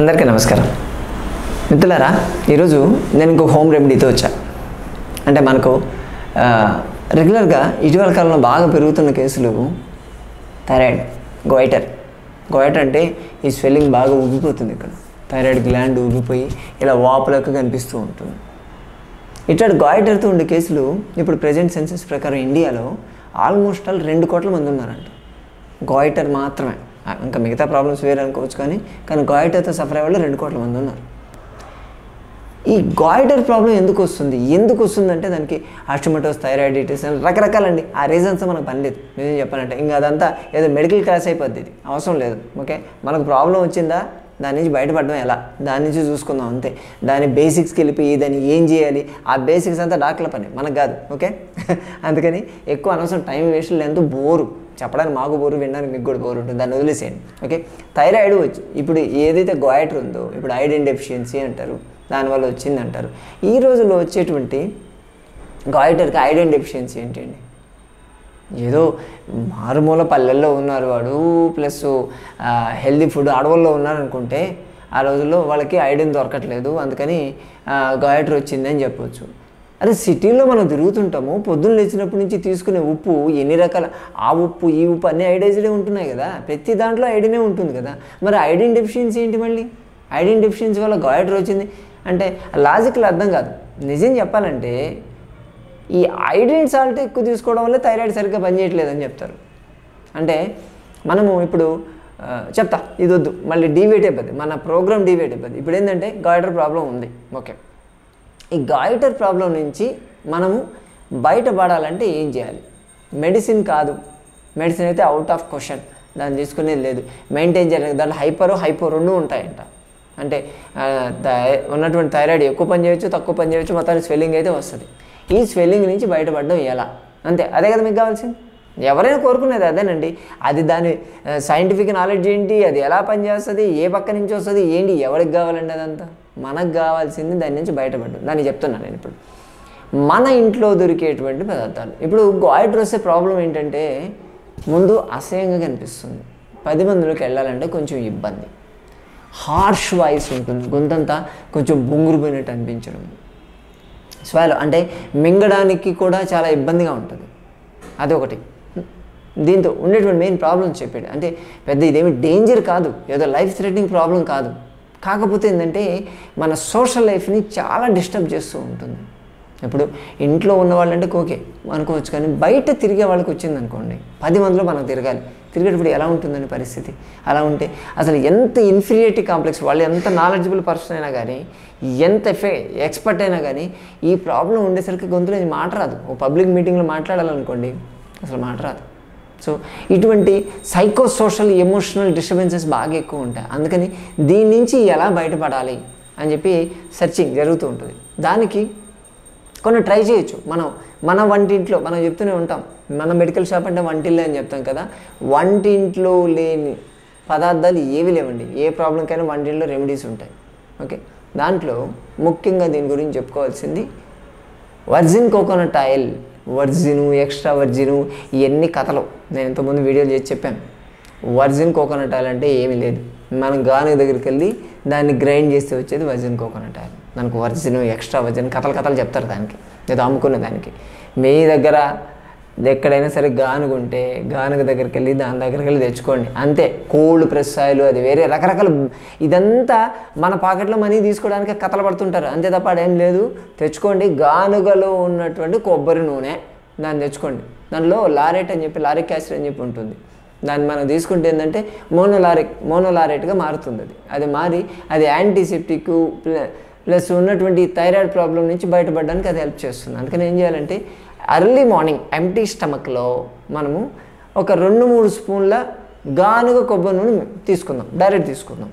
అందరికీ నమస్కారం మిత్రులారా ఈరోజు నేను ఇంకో హోమ్ రెమెడీతో వచ్చా అంటే మనకు ఆ, రెగ్యులర్గా ఇటీవల కాలంలో బాగా పెరుగుతున్న కేసులు థైరాయిడ్ గోయిటర్ గోయిటర్ అంటే ఈ స్వెల్లింగ్ బాగా ఉబ్బిపోతుంది ఇక్కడ థైరాయిడ్ గ్లాండ్ ఉబ్బిపోయి ఇలా వాపులకు కనిపిస్తూ ఉంటుంది ఇట్లాంటి గాయిటర్తో ఉండే కేసులు ఇప్పుడు ప్రజెంట్ సెన్సెస్ ప్రకారం ఇండియాలో ఆల్మోస్ట్ ఆల్ రెండు కోట్ల మంది ఉన్నారంట గాయిటర్ మాత్రమే ఆ, ఇంకా మిగతా ప్రాబ్లమ్స్ వేరే అనుకోవచ్చు కానీ కానీ గాయిటర్తో సఫర్ అయ్యే వాళ్ళు రెండు కోట్ల మంది ఉన్నారు ఈ గాయిటర్ ప్రాబ్లం ఎందుకు వస్తుంది ఎందుకు వస్తుందంటే దానికి హాస్టమటోస్ థైరాయిడిటిస్ అని రకరకాలండి ఆ రీజన్స్ మనకు పని లేదు నిజం చెప్పాలంటే ఇంకా అదంతా ఏదో మెడికల్ క్లాస్ అయిపోద్ది ఇది అవసరం లేదు ఓకే మనకు ప్రాబ్లం వచ్చిందా దాని నుంచి బయటపడడం ఎలా దాని నుంచి చూసుకుందాం అంతే దాని బేసిక్స్కి వెళ్ళిపోయి దాన్ని ఏం చేయాలి ఆ బేసిక్స్ అంతా డాక్టర్ల పని మనకు కాదు ఓకే అందుకని ఎక్కువ అనవసరం టైం వేస్ట్ లేదు బోరు చెప్పడానికి మాకు బోరు వినడానికి మీకు కూడా బోరు ఉంటుంది దాన్ని వదిలేసేయండి ఓకే థైరాయిడ్ వచ్చి ఇప్పుడు ఏదైతే గోయిటర్ ఉందో ఇప్పుడు ఐడిన్ డెఫిషియన్సీ అంటారు దానివల్ల వచ్చింది అంటారు ఈ రోజుల్లో వచ్చేటువంటి గాయిటర్కి ఐడిన్ డెఫిషియన్సీ ఏంటండి ఏదో మారుమూల పల్లెల్లో ఉన్నారు వాడు ప్లస్ హెల్దీ ఫుడ్ అడవుల్లో ఉన్నారనుకుంటే ఆ రోజుల్లో వాళ్ళకి ఐడిన్ దొరకట్లేదు అందుకని గాయటర్ వచ్చిందని చెప్పొచ్చు అదే సిటీలో మనం తిరుగుతుంటాము పొద్దున్న లేచినప్పటి నుంచి తీసుకునే ఉప్పు ఎన్ని రకాల ఆ ఉప్పు ఈ ఉప్పు అన్ని ఐడైజ్డే ఉంటున్నాయి కదా ప్రతి దాంట్లో ఐడినే ఉంటుంది కదా మరి ఐడిన్ డెఫిషియన్సీ ఏంటి మళ్ళీ ఐడిన్ డెఫిషియన్సీ వల్ల గాయటర్ వచ్చింది అంటే లాజిక్లో అర్థం కాదు నిజం చెప్పాలంటే ఈ ఐడిన్ సాల్ట్ ఎక్కువ తీసుకోవడం వల్ల థైరాయిడ్ సరిగ్గా పనిచేయట్లేదని చెప్తారు అంటే మనము ఇప్పుడు ఆ, చెప్తా ఇది వద్దు మళ్ళీ డీవేట్ అయిపోద్ది మన ప్రోగ్రామ్ డీవేట్ అయిపోద్ది ఇప్పుడు ఏంటంటే గాయిటర్ ప్రాబ్లం ఉంది ఓకే ఈ గాయిటర్ ప్రాబ్లం నుంచి మనము బయటపడాలంటే ఏం చేయాలి మెడిసిన్ కాదు మెడిసిన్ అయితే అవుట్ ఆఫ్ క్వశ్చన్ దాన్ని తీసుకునేది లేదు మెయింటైన్ చేయాలి దాంట్లో హైపర్ హైపో రెండు ఉంటాయంట అంటే ఆ, థై- ఉన్నటువంటి థైరాయిడ్ ఎక్కువ పని చేయొచ్చు తక్కువ పని చేయొచ్చు మొత్తానికి స్వెల్లింగ్ అయితే వస్తుంది ఈ స్వెల్లింగ్ నుంచి బయటపడడం ఎలా అంతే అదే కదా మీకు కావాల్సింది ఎవరైనా కోరుకునేది అదేనండి అది దాని సైంటిఫిక్ నాలెడ్జ్ ఏంటి అది ఎలా పనిచేస్తుంది ఏ పక్క నుంచి వస్తుంది ఏంటి ఎవరికి కావాలండి అదంతా మనకు కావాల్సింది దాని నుంచి బయటపడడం దాన్ని చెప్తున్నాను నేను ఇప్పుడు మన ఇంట్లో దొరికేటువంటి పదార్థాలు ఇప్పుడు గాయిటర్ వస్తే ప్రాబ్లం ఏంటంటే ముందు అసహ్యంగా కనిపిస్తుంది పది మందిలోకి వెళ్ళాలంటే కొంచెం ఇబ్బంది హార్ష్ వాయిస్ ఉంటుంది గొంతంతా కొంచెం బొంగురుపోయినట్టు అనిపించడం స్వాలో అంటే మింగడానికి కూడా చాలా ఇబ్బందిగా ఉంటుంది అదొకటి దీంతో ఉండేటువంటి మెయిన్ ప్రాబ్లమ్స్ చెప్పాడు అంటే పెద్ద ఇదేమి డేంజర్ కాదు ఏదో లైఫ్ థ్రెటనింగ్ ప్రాబ్లం కాదు కాకపోతే ఏంటంటే మన సోషల్ లైఫ్ని చాలా డిస్టర్బ్ చేస్తూ ఉంటుంది ఇప్పుడు ఇంట్లో ఉన్న వాళ్ళంటే ఓకే అనుకోవచ్చు కానీ బయట తిరిగే వాళ్ళకి వచ్చింది అనుకోండి పది మందిలో మనం తిరగాలి తిరిగేటప్పుడు ఎలా ఉంటుందని పరిస్థితి అలా ఉంటే అసలు ఎంత ఇన్ఫీరియారిటీ కాంప్లెక్స్ వాళ్ళు ఎంత నాలెడ్జబుల్ పర్సన్ అయినా కానీ ఎంత ఎఫె ఎక్స్పర్ట్ అయినా కానీ ఈ ప్రాబ్లం ఉండేసరికి గొంతులో ఇది మాట రాదు ఓ పబ్లిక్ మీటింగ్లో మాట్లాడాలనుకోండి అసలు మాట రాదు సో ఇటువంటి సైకో సోషల్ ఎమోషనల్ డిస్టర్బెన్సెస్ బాగా ఎక్కువ ఉంటాయి అందుకని దీని నుంచి ఎలా బయటపడాలి అని చెప్పి సెర్చింగ్ జరుగుతూ ఉంటుంది దానికి కొన్ని ట్రై చేయొచ్చు మనం మన వంటింట్లో మనం చెప్తూనే ఉంటాం మన మెడికల్ షాప్ అంటే వంటిల్లే అని చెప్తాం కదా వంటింట్లో లేని పదార్థాలు ఏవి లేవండి ఏ ప్రాబ్లంకైనా వంటింట్లో రెమెడీస్ ఉంటాయి ఓకే దాంట్లో ముఖ్యంగా దీని గురించి చెప్పుకోవాల్సింది virgin coconut oil virgin extra virgin ఇవన్నీ కథలు నేను ఇంతకుముందు వీడియోలు చేసి చెప్పాను వర్జిన్ కోకోనట్ ఆయిల్ అంటే ఏమీ లేదు మనం గానుగ దగ్గరికి వెళ్ళి దాన్ని గ్రైండ్ చేస్తే వచ్చేది వర్జిన్ కోకోనట్ ఆయిల్ దానికి వర్జిన్ ఎక్స్ట్రా వర్జిన్ కథలు కథలు చెప్తారు దానికి ఏదో అమ్ముకునే దానికి మీ దగ్గర ఎక్కడైనా సరే గానుగ ఉంటే గానుగ దగ్గరికి వెళ్ళి దాని దగ్గరికి వెళ్ళి తెచ్చుకోండి అంతే కోల్డ్ ప్రెస్ ఆయిల్ అది వేరే రకరకాల ఇదంతా మన పాకెట్లో మనీ తీసుకోవడానికి కథలు పడుతుంటారు అంతే తప్ప అదేం లేదు తెచ్చుకోండి గానుగలో ఉన్నటువంటి కొబ్బరి నూనె దాన్ని తెచ్చుకోండి దానిలో లారెట్ అని చెప్పి లారిక్ యాసిడ్ అని చెప్పి ఉంటుంది దాన్ని మనం తీసుకుంటే ఏంటంటే మోనోలారిక్ మోనోలారెట్గా మారుతుంది అది అది మారి అది యాంటీసెప్టిక్ ప్లస్ ఉన్నటువంటి థైరాయిడ్ ప్రాబ్లం నుంచి బయటపడడానికి అది హెల్ప్ చేస్తుంది అందుకని ఏం చేయాలంటే అర్లీ మార్నింగ్ ఎంటీ స్టమక్లో మనము ఒక రెండు మూడు స్పూన్ల గానుగ కొబ్బరి నూనె తీసుకుందాం డైరెక్ట్ తీసుకుందాం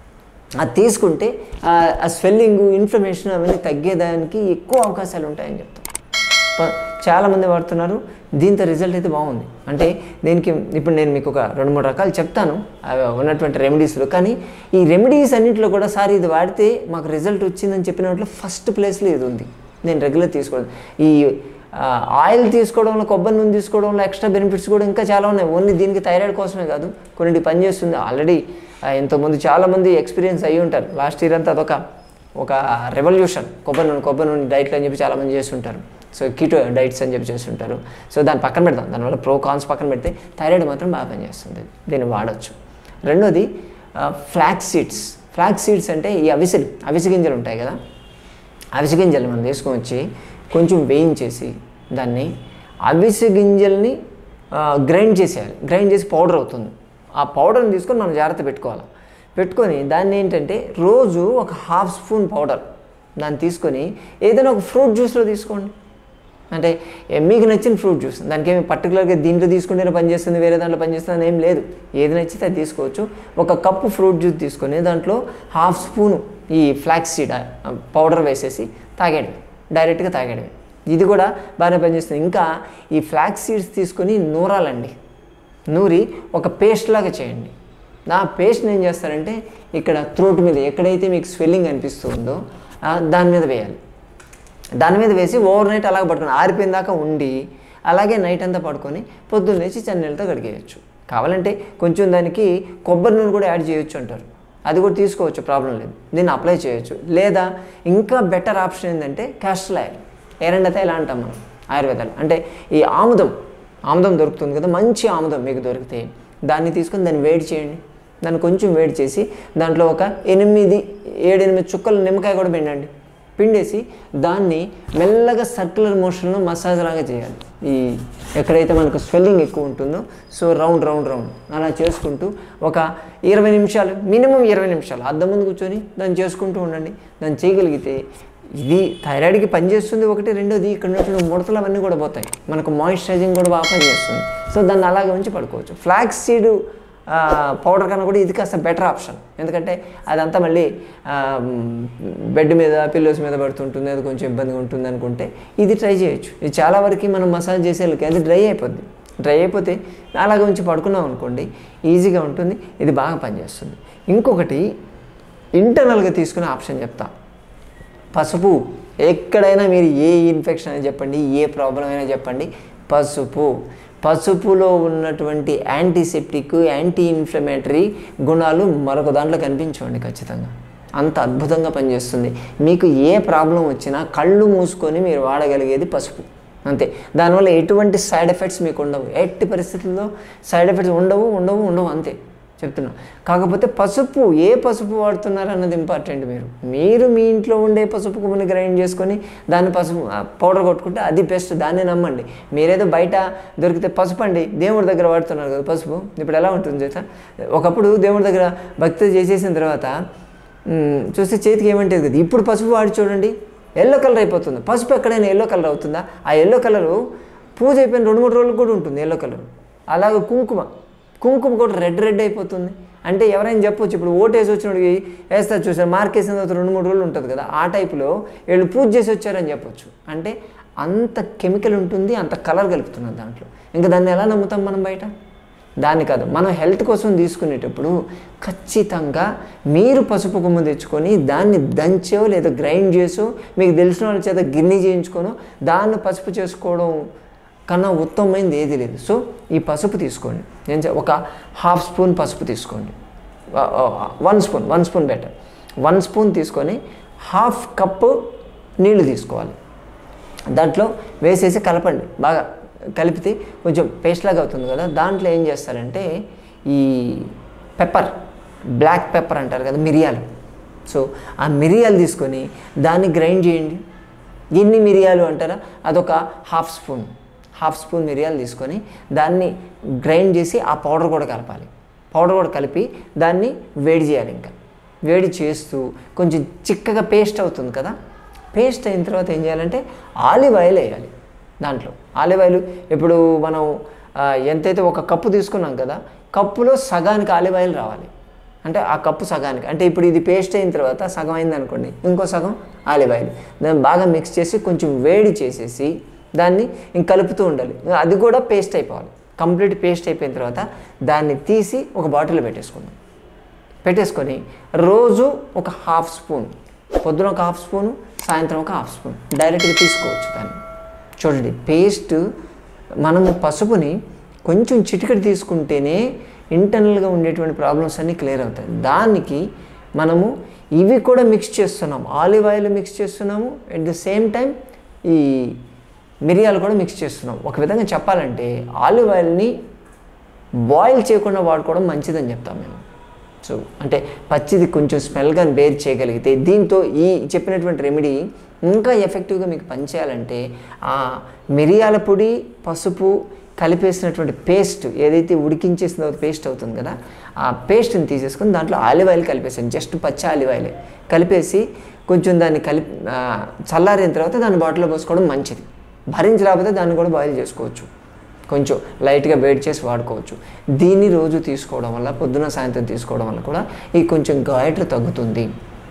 అది తీసుకుంటే ఆ- ఆ స్వెల్లింగ్ ఇన్ఫ్లమేషన్ అవన్నీ తగ్గేదానికి ఎక్కువ అవకాశాలు ఉంటాయని చెప్తాం ప- చాలామంది వాడుతున్నారు దీంతో రిజల్ట్ అయితే బాగుంది అంటే దీనికి ఇప్పుడు నేను మీకు ఒక రెండు మూడు రకాలు చెప్తాను అవి ఉన్నటువంటి రెమెడీస్లో కానీ ఈ రెమెడీస్ అన్నింటిలో కూడా సార్ ఇది వాడితే మాకు రిజల్ట్ వచ్చిందని చెప్పిన వాటిలో ఫస్ట్ ప్లేస్లో ఇది ఉంది నేను రెగ్యులర్ తీసుకోవడం ఈ ఆ, ఆయిల్ తీసుకోవడంలో కొబ్బరి నూనె తీసుకోవడంలో ఎక్స్ట్రా బెనిఫిట్స్ కూడా ఇంకా చాలా ఉన్నాయి ఓన్లీ దీనికి థైరాయిడ్ కోసమే కాదు కొన్నింటి పనిచేస్తుంది ఆల్రెడీ ఇంతకుముందు చాలామంది ఎక్స్పీరియన్స్ అయ్యి ఉంటారు లాస్ట్ ఇయర్ అంతా అదొక ఒక రెవల్యూషన్ కొబ్బరి నూనె కొబ్బరి నూనె డైట్లు అని చెప్పి చాలామంది చేస్తుంటారు సో కీటో డైట్స్ అని చెప్పి చేస్తుంటారు సో దాన్ని పక్కన పెడతాం దానివల్ల ప్రో కాన్స్ పక్కన పెడితే థైరాయిడ్ మాత్రం బాగా పనిచేస్తుంది దీన్ని వాడచ్చు రెండోది ఫ్లాక్స్ సీడ్స్ ఫ్లాక్స్ సీడ్స్ అంటే ఈ అవిసెలు అవిసె గింజలు ఉంటాయి కదా అవిసె గింజలు మనం తీసుకొని వచ్చి కొంచెం వేయించేసి దాన్ని అవిసె గింజల్ని గ్రైండ్ చేసేయాలి గ్రైండ్ చేసి పౌడర్ అవుతుంది ఆ పౌడర్ని తీసుకొని మనం జాగ్రత్త పెట్టుకోవాలి పెట్టుకొని దాన్ని ఏంటంటే రోజు ఒక హాఫ్ స్పూన్ పౌడర్ దాన్ని తీసుకొని ఏదైనా ఒక ఫ్రూట్ జ్యూస్లో తీసుకోండి అంటే ఏ మీకు నచ్చిన ఫ్రూట్ జ్యూస్ దానికి ఏమి పర్టికులర్గా దీంట్లో తీసుకుంటేనే పనిచేస్తుంది వేరే దాంట్లో పనిచేస్తుంది అని ఏం లేదు ఏది నచ్చితే అది తీసుకోవచ్చు ఒక కప్పు ఫ్రూట్ జ్యూస్ తీసుకొని దాంట్లో హాఫ్ స్పూను ఈ ఫ్లాక్స్ సీడ్ పౌడర్ వేసేసి తాగేయడమే డైరెక్ట్గా తాగేయడమే ఇది కూడా బాగానే పనిచేస్తుంది ఇంకా ఈ ఫ్లాక్స్ సీడ్స్ తీసుకొని నూరాలండి నూరి ఒక పేస్ట్ లాగా చేయండి ఆ పేస్ట్ని ఏం చేస్తారంటే ఇక్కడ త్రోట్ మీద ఎక్కడైతే మీకు స్వెల్లింగ్ అనిపిస్తుందో ఆ, దాని మీద వేయాలి దాని మీద వేసి ఓవర్ నైట్ అలాగ పట్టుకొని ఆరిపోయిన దాకా ఉండి అలాగే నైట్ అంతా పడుకొని పొద్దున్న లేచి చన్నీళ్ళతో కడిగేయచ్చు కావాలంటే కొంచెం దానికి కొబ్బరి నూనె కూడా యాడ్ చేయొచ్చు అంటారు అది కూడా తీసుకోవచ్చు ప్రాబ్లం లేదు దీన్ని అప్లై చేయొచ్చు లేదా ఇంకా బెటర్ ఆప్షన్ ఏంటంటే క్యాస్టర్ ఆయిల్ ఎరండతే ఇలా అంటాం మనం ఆయుర్వేదాలు అంటే ఈ ఆముదం ఆముదం దొరుకుతుంది కదా మంచి ఆముదం మీకు దొరికితే దాన్ని తీసుకొని దాన్ని వేడి చేయండి దాన్ని కొంచెం వేడి చేసి దాంట్లో ఒక ఎనిమిది ఏడెనిమిది చుక్కల నిమ్మకాయ కూడా పిండండి పిండేసి దాన్ని మెల్లగా సర్క్యులర్ మోషన్లో మసాజ్ లాగా చేయాలి ఈ ఎక్కడైతే మనకు స్వెల్లింగ్ ఎక్కువ ఉంటుందో సో రౌండ్ రౌండ్ రౌండ్ అలా చేసుకుంటూ ఒక ఇరవై నిమిషాలు మినిమం ఇరవై నిమిషాలు అద్దం ముందు కూర్చొని దాన్ని చేసుకుంటూ ఉండండి దాన్ని చేయగలిగితే ఇది థైరాయిడ్కి పనిచేస్తుంది ఒకటి రెండోది ఇక్కడ ఉన్నటువంటి ముడతలు అవన్నీ కూడా పోతాయి మనకు మాయిశ్చరైజింగ్ కూడా బాగా పనిచేస్తుంది సో దాన్ని అలాగే ఉంచి పడుకోవచ్చు ఫ్లాక్స్ సీడ్ పౌడర్ కన్నా కూడా ఇది కాస్త బెటర్ ఆప్షన్ ఎందుకంటే అదంతా మళ్ళీ బెడ్ మీద పిల్లోస్ మీద పడుతుంటుంది అది కొంచెం ఇబ్బందిగా ఉంటుంది అనుకుంటే ఇది ట్రై చేయొచ్చు ఇది చాలా వరకు మనం మసాజ్ చేసేళ్ళకి అది డ్రై అయిపోద్ది డ్రై అయిపోతే అలాగ ఉంచి పడుకున్నాం అనుకోండి ఈజీగా ఉంటుంది ఇది బాగా పనిచేస్తుంది ఇంకొకటి ఇంటర్నల్గా తీసుకునే ఆప్షన్ చెప్తా పసుపు ఎక్కడైనా మీరు ఏ ఇన్ఫెక్షన్ అయినా చెప్పండి ఏ ప్రాబ్లం అయినా చెప్పండి పసుపు పసుపులో ఉన్నటువంటి యాంటీసెప్టిక్ యాంటీ ఇన్ఫ్లమేటరీ గుణాలు మరొక దాంట్లో కనిపించండి ఖచ్చితంగా అంత అద్భుతంగా పనిచేస్తుంది మీకు ఏ ప్రాబ్లం వచ్చినా కళ్ళు మూసుకొని మీరు వాడగలిగేది పసుపు అంతే దానివల్ల ఎటువంటి సైడ్ ఎఫెక్ట్స్ మీకు ఉండవు ఎట్టి పరిస్థితుల్లో సైడ్ ఎఫెక్ట్స్ ఉండవు ఉండవు ఉండవు అంతే చెప్తున్నా కాకపోతే పసుపు ఏ పసుపు వాడుతున్నారు అన్నది ఇంపార్టెంట్ మీరు మీరు మీ ఇంట్లో ఉండే పసుపు కొమ్ముని గ్రైండ్ చేసుకొని దాన్ని పసుపు పౌడర్ కొట్టుకుంటే అది బెస్ట్ దాన్నే నమ్మండి మీరేదో బయట దొరికితే పసుపు అండి దేవుడి దగ్గర వాడుతున్నారు కదా పసుపు ఇప్పుడు ఎలా ఉంటుంది చేత ఒకప్పుడు దేవుడి దగ్గర భక్తి చేసేసిన తర్వాత మ్, చూస్తే చేతికి ఏమంటేది కదా ఇప్పుడు పసుపు వాడి చూడండి ఎల్లో కలర్ అయిపోతుంది పసుపు ఎక్కడైనా ఎల్లో కలర్ అవుతుందా ఆ ఎల్లో కలరు పూజ అయిపోయిన రెండు మూడు రోజులు కూడా ఉంటుంది ఎల్లో కలర్ అలాగే కుంకుమ కుంకుమ కూడా రెడ్ రెడ్ అయిపోతుంది అంటే ఎవరైనా చెప్పొచ్చు ఇప్పుడు ఓటు వేసి వచ్చినోడికి వేస్తారు చూసారు మార్క్ వేసిన తర్వాత రెండు మూడు రోజులు ఉంటుంది కదా ఆ టైపులో వీళ్ళు పూజ చేసి వచ్చారని చెప్పొచ్చు అంటే అంత కెమికల్ ఉంటుంది అంత కలర్ కలుపుతున్నారు దాంట్లో ఇంకా దాన్ని ఎలా నమ్ముతాం మనం బయట దాన్ని కాదు మనం హెల్త్ కోసం తీసుకునేటప్పుడు ఖచ్చితంగా మీరు పసుపు కొమ్ము తెచ్చుకొని దాన్ని దంచో లేదా గ్రైండ్ చేసో మీకు తెలిసిన వాళ్ళ చేత గిన్నె చేయించుకోనో దాన్ని పసుపు చేసుకోవడం కన్నా ఉత్తమమైనది ఏది లేదు సో ఈ పసుపు తీసుకోండి నేను చె- ఒక హాఫ్ స్పూన్ పసుపు తీసుకోండి one spoon one spoon better one spoon తీసుకొని హాఫ్ కప్పు నీళ్లు తీసుకోవాలి దాంట్లో వేసేసి కలపండి బాగా కలిపితే కొంచెం పేస్ట్ లాగా అవుతుంది కదా దాంట్లో ఏం చేస్తారంటే ఈ పెప్పర్ బ్లాక్ పెప్పర్ అంటారు కదా మిరియాలు సో ఆ మిరియాలు తీసుకొని దాన్ని గ్రైండ్ చేయండి ఎన్ని మిరియాలు అంటారా అదొక హాఫ్ స్పూన్ హాఫ్ స్పూన్ మిరియాలు తీసుకొని దాన్ని గ్రైండ్ చేసి ఆ పౌడర్ కూడా కలపాలి పౌడర్ కూడా కలిపి దాన్ని వేడి చేయాలి ఇంకా వేడి చేస్తూ కొంచెం చిక్కగా పేస్ట్ అవుతుంది కదా పేస్ట్ అయిన తర్వాత ఏం చేయాలంటే ఆలివ్ ఆయిల్ వేయాలి దాంట్లో ఆలివ్ ఆయిల్ ఇప్పుడు మనం ఆ, ఎంతైతే ఒక కప్పు తీసుకున్నాం కదా కప్పులో సగానికి ఆలివ్ ఆయిల్ రావాలి అంటే ఆ కప్పు సగానికి అంటే ఇప్పుడు ఇది పేస్ట్ అయిన తర్వాత సగం అయింది అనుకోండి ఇంకో సగం ఆలివ్ ఆయిల్ దాన్ని బాగా మిక్స్ చేసి కొంచెం వేడి చేసేసి దాన్ని ఇంక కలుపుతూ ఉండాలి అది కూడా పేస్ట్ అయిపోవాలి కంప్లీట్ పేస్ట్ అయిపోయిన తర్వాత దాన్ని తీసి ఒక బాటిల్లో పెట్టేసుకుందాం పెట్టేసుకొని రోజు ఒక హాఫ్ స్పూన్ పొద్దున ఒక హాఫ్ స్పూను సాయంత్రం ఒక హాఫ్ స్పూన్ డైరెక్ట్గా తీసుకోవచ్చు దాన్ని చూడండి పేస్ట్ మనము పసుపుని కొంచెం చిటికెడు తీసుకుంటేనే ఇంటర్నల్గా ఉండేటువంటి ప్రాబ్లమ్స్ అన్నీ క్లియర్ అవుతాయి దానికి మనము ఇవి కూడా మిక్స్ చేస్తున్నాం ఆలివ్ ఆయిల్ మిక్స్ చేస్తున్నాము అట్ ద సేమ్ టైం ఈ మిరియాలు కూడా మిక్స్ చేస్తున్నాం ఒక విధంగా చెప్పాలంటే ఆలివ్ ఆయిల్ని బాయిల్ చేయకుండా వాడుకోవడం మంచిదని చెప్తాం మేము సో అంటే పచ్చిది కొంచెం స్మెల్గా బేర్ చేయగలిగితే దీంతో ఈ చెప్పినటువంటి రెమెడీ ఇంకా ఎఫెక్టివ్గా మీకు పనిచేయాలంటే ఆ మిరియాల పొడి పసుపు కలిపేసినటువంటి పేస్ట్ ఏదైతే ఉడికించేసిందో పేస్ట్ అవుతుంది కదా ఆ పేస్ట్ని తీసేసుకొని దాంట్లో ఆలివ్ ఆయిల్ కలిపేసాను జస్ట్ పచ్చి ఆలివ్ ఆయిల్ కలిపేసి కొంచెం దాన్ని కలిపి ఆ, చల్లారిన తర్వాత దాన్ని బాటిల్లో పోసుకోవడం మంచిది భరించలేకపోతే దాన్ని కూడా బాయిల్ చేసుకోవచ్చు కొంచెం లైట్గా వేడి చేసి వాడుకోవచ్చు దీన్ని రోజు తీసుకోవడం వల్ల పొద్దున సాయంత్రం తీసుకోవడం వల్ల కూడా ఈ కొంచెం గాయట్రు తగ్గుతుంది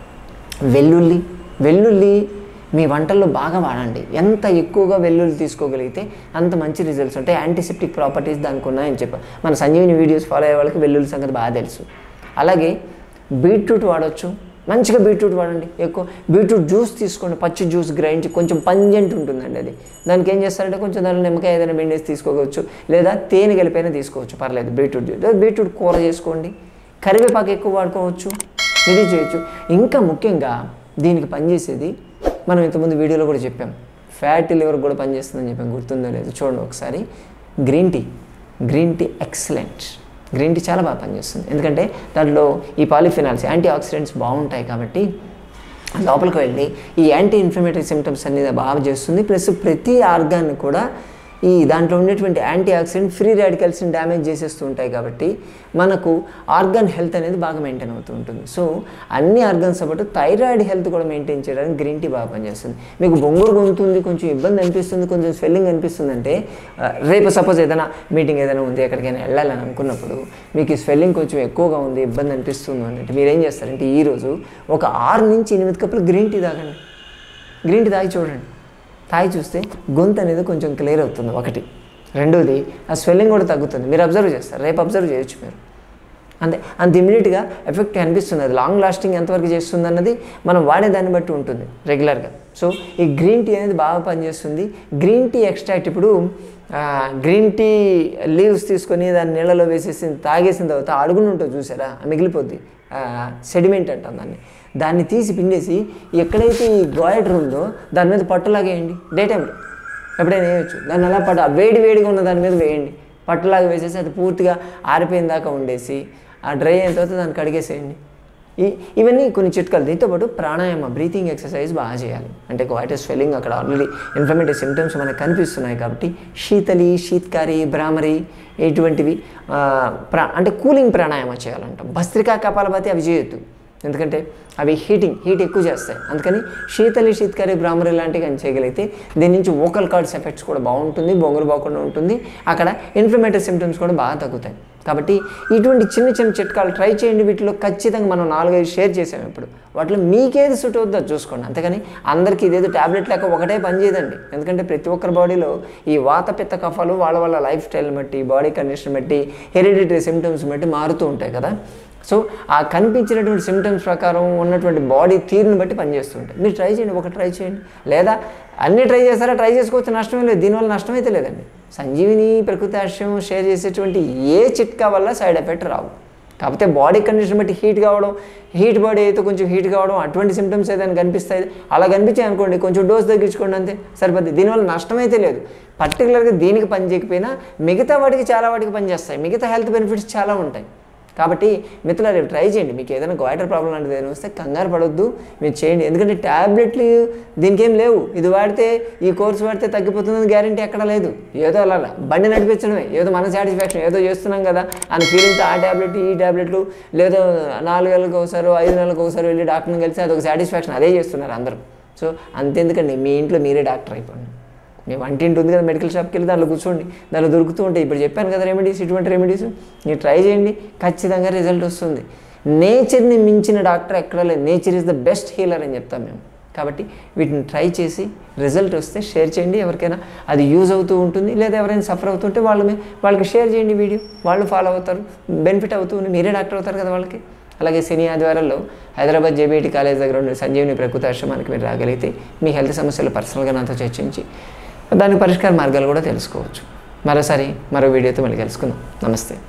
వెల్లుల్లి వెల్లుల్లి మీ వంటల్లో బాగా వాడండి ఎంత ఎక్కువగా వెల్లుల్లి తీసుకోగలిగితే అంత మంచి రిజల్ట్స్ ఉంటాయి యాంటీసెప్టిక్ ప్రాపర్టీస్ దానికి ఉన్నాయని చెప్పి మన సంజీవిని వీడియోస్ ఫాలో అయ్యే వాళ్ళకి వెల్లుల్లి సంగతి బాగా తెలుసు అలాగే బీట్రూట్ వాడవచ్చు మంచిగా బీట్రూట్ వాడండి ఎక్కువ బీట్రూట్ జ్యూస్ తీసుకోండి పచ్చి జ్యూస్ గ్రైండ్ కొంచెం పంజెంట్ ఉంటుందండి అది దానికి ఏం చేస్తారంటే కొంచెం దాంట్లో నిమ్మకాయ ఏదైనా పిండేసి తీసుకోవచ్చు లేదా తేనె కలిపైనా తీసుకోవచ్చు పర్లేదు బీట్రూట్ జ్యూస్ లేదా బీట్రూట్ కూర చేసుకోండి కరివేపాకు ఎక్కువ వాడుకోవచ్చు ఇది చేయొచ్చు ఇంకా ముఖ్యంగా దీనికి పనిచేసేది మనం ఇంతకుముందు వీడియోలో కూడా చెప్పాం ఫ్యాటీ లివర్ కూడా పనిచేస్తుందని చెప్పాం గుర్తుందో లేదు చూడండి ఒకసారి green tea green tea excellent green tea చాలా బాగా పనిచేస్తుంది ఎందుకంటే దాంట్లో ఈ పాలిఫినాల్స్ యాంటీ ఆక్సిడెంట్స్ బాగుంటాయి కాబట్టి లోపలికి వెళ్ళి ఈ యాంటీ ఇన్ఫ్లమేటరీ సిమ్టమ్స్ అనేది బాగా చేస్తుంది ప్లస్ ప్రతి ఆర్గాన్ కూడా ఈ దాంట్లో ఉండేటువంటి యాంటీ ఆక్సిడెంట్ ఫ్రీ రాడికల్స్ని డ్యామేజ్ చేసేస్తూ ఉంటాయి కాబట్టి మనకు ఆర్గాన్ హెల్త్ అనేది బాగా మెయింటైన్ అవుతూ ఉంటుంది సో అన్ని ఆర్గాన్స్ పాటు థైరాయిడ్ హెల్త్ కూడా మెయింటైన్ చేయడానికి గ్రీన్ టీ బాగా పనిచేస్తుంది మీకు బొంగురు గొంతుంది కొంచెం ఇబ్బంది అనిపిస్తుంది కొంచెం స్వెల్లింగ్ అనిపిస్తుంది అంటే ఆ, రేపు సపోజ్ ఏదైనా మీటింగ్ ఏదైనా ఉంది ఎక్కడికైనా వెళ్ళాలని అనుకున్నప్పుడు మీకు ఈ స్వెల్లింగ్ కొంచెం ఎక్కువగా ఉంది ఇబ్బంది అనిపిస్తుంది అంటే మీరు ఏం చేస్తారంటే ఈరోజు ఒక ఆరు నుంచి ఎనిమిది కప్పులు గ్రీన్ టీ తాగండి గ్రీన్ టీ తాగి చూడండి తాగి చూస్తే గొంతు అనేది కొంచెం క్లియర్ అవుతుంది ఒకటి రెండోది ఆ స్వెల్లింగ్ కూడా తగ్గుతుంది మీరు అబ్జర్వ్ చేస్తారు రేపు అబ్జర్వ్ చేయొచ్చు మీరు అంతే అంత ఇమీడియట్గా ఎఫెక్ట్ అనిపిస్తుంది అది లాంగ్ లాస్టింగ్ ఎంతవరకు చేస్తుంది అన్నది మనం వాడే దాన్ని బట్టి ఉంటుంది రెగ్యులర్గా సో ఈ గ్రీన్ టీ అనేది బాగా పనిచేస్తుంది గ్రీన్ టీ ఎక్స్ట్రాక్ట్ ఇప్పుడు ఆ, గ్రీన్ టీ లీవ్స్ తీసుకొని దాన్ని నీళ్ళలో వేసేసి తాగేసిన తర్వాత అడుగున ఉంటుంది చూసారా మిగిలిపోద్ది సెడిమెంట్ అంటాం దాన్ని దాన్ని తీసి పిండేసి ఎక్కడైతే ఈ గాయటర్ ఉందో దాని మీద పట్టులాగా వేయండి డే టైంలో ఎప్పుడైనా వేయచ్చు దాన్ని అలా పట్టు ఆ వేడి వేడిగా ఉన్న దాని మీద వేయండి పట్టులాగా వేసేసి అది పూర్తిగా ఆరిపోయిన దాకా ఉండేసి ఆ డ్రై అయిన తర్వాత దాన్ని కడిగేసేయండి ఈ ఇవన్నీ కొన్ని చిట్కాలు దీంతో పాటు ప్రాణాయామ బ్రీతింగ్ ఎక్సర్సైజ్ బాగా చేయాలి అంటే వైట్ స్వెల్లింగ్ అక్కడ ఆల్రెడీ ఇన్ఫ్లమేటరీ సిమ్టమ్స్ మనకు కనిపిస్తున్నాయి కాబట్టి శీతలి శీత్కారి భ్రామరి ఇటువంటివి ఆ, ప్రా అంటే కూలింగ్ ప్రాణాయామ చేయాలంటాం భస్త్రికా కపాలపతి అవి చేయొద్దు ఎందుకంటే అవి హీటింగ్ హీట్ ఎక్కువ చేస్తాయి అందుకని శీతలి శీతకారి భ్రామరి లాంటివి కానీ చేయగలిగితే దీని నుంచి ఓకల్ కార్డ్స్ ఎఫెక్ట్స్ కూడా బాగుంటుంది బొంగురు బాగుండా ఉంటుంది అక్కడ ఇన్ఫ్లమేటరీ సిమ్టమ్స్ కూడా బాగా తగ్గుతాయి కాబట్టి ఇటువంటి చిన్న చిన్న చిట్కాలు ట్రై చేయండి వీటిలో ఖచ్చితంగా మనం నాలుగైదు షేర్ చేసాము ఇప్పుడు వాటిలో మీకేది సూట్ అవుతుందో అది చూసుకోండి అంతేగాని అందరికీ ఇదేదో ట్యాబ్లెట్ లేక ఒకటే పని చేయదండి ఎందుకంటే ప్రతి ఒక్కరి బాడీలో ఈ వాత పిత్త కఫాలు వాళ్ళ వాళ్ళ లైఫ్ స్టైల్ని బట్టి బాడీ కండిషన్ బట్టి హెరిడిటరీ సిమ్టమ్స్ బట్టి మారుతూ ఉంటాయి కదా సో ఆ కనిపించినటువంటి సిమ్టమ్స్ ప్రకారం ఉన్నటువంటి బాడీ తీరుని బట్టి పనిచేస్తుంటాయి మీరు ట్రై చేయండి ఒక ట్రై చేయండి లేదా అన్నీ ట్రై చేస్తారా ట్రై చేసుకోవచ్చు నష్టమే లేదు దీనివల్ల నష్టం అయితే లేదండి సంజీవిని ప్రకృతి ఆశ్రయం షేర్ చేసేటువంటి ఏ చిట్కా వల్ల సైడ్ ఎఫెక్ట్ రావు కాకపోతే బాడీ కండిషన్ బట్టి హీట్ కావడం హీట్ బాడీ అయితే కొంచెం హీట్ కావడం అటువంటి సిమ్టమ్స్ ఏదైనా కనిపిస్తాయి అలా కనిపించాయి అనుకోండి కొంచెం డోస్ తగ్గించుకోండి అంతే సరిపోద్ది దీనివల్ల నష్టం అయితే లేదు పర్టికులర్గా దీనికి పని చేయకపోయినా మిగతా వాటికి చాలా వాటికి పనిచేస్తాయి మిగతా హెల్త్ బెనిఫిట్స్ చాలా ఉంటాయి కాబట్టి మిత్రులు రేపు ట్రై చేయండి మీకు ఏదైనా గోయిటర్ ప్రాబ్లం లాంటిది ఏదైనా వస్తే కంగారు పడొద్దు మీరు చేయండి ఎందుకంటే ట్యాబ్లెట్లు దీనికి ఏం లేవు ఇది వాడితే ఈ కోర్స్ వాడితే తగ్గిపోతుందని గ్యారంటీ ఎక్కడ లేదు ఏదో అలా అలా. బండి నడిపించడమే ఏదో మన సాటిస్ఫాక్షన్ ఏదో చేస్తున్నాం కదా అని ఫీలింగ్తో ఆ ట్యాబ్లెట్ ఈ ట్యాబ్లెట్లు లేదో నాలుగు నెలలకు ఒకసారి ఐదు నెలలకు ఒకసారి వెళ్ళి డాక్టర్ని కలిసి అదొక సాటిస్ఫాక్షన్ అదే చేస్తున్నారు అందరూ సో అంతెందుకండి మీ ఇంట్లో మీరే డాక్టర్ అయిపోండి మీ వంటింటి ఉంది కదా మెడికల్ షాప్కి వెళ్ళి దాంట్లో కూర్చోండి దాంట్లో దొరుకుతూ ఉంటాయి ఇప్పుడు చెప్పాను కదా రెమెడీస్ ఇటువంటి రెమెడీస్ మీరు ట్రై చేయండి ఖచ్చితంగా రిజల్ట్ వస్తుంది నేచర్ని మించిన డాక్టర్ ఎక్కడ లేదు nature is the best healer అని చెప్తాం మేము కాబట్టి వీటిని ట్రై చేసి రిజల్ట్ వస్తే షేర్ చేయండి ఎవరికైనా అది యూజ్ అవుతూ ఉంటుంది లేదా ఎవరైనా సఫర్ అవుతుంటే వాళ్ళు మీ- వాళ్ళకి షేర్ చేయండి వీడియో వాళ్ళు ఫాలో అవుతారు బెనిఫిట్ అవుతూ ఉంది మీరే డాక్టర్ అవుతారు కదా వాళ్ళకి అలాగే శని ఆదివారాల్లో హైదరాబాద్ జేబీఐటి కాలేజ్ దగ్గర ఉన్న సంజీవిని ప్రకృతి ఆశ్రమానికి మీరు రాగలిగితే మీ హెల్త్ సమస్యలు పర్సనల్గా నాతో చర్చించి దానికి పరిష్కార మార్గాలు కూడా తెలుసుకోవచ్చు మరోసారి మరో వీడియోతో మళ్ళీ కలుసుకుందాం నమస్తే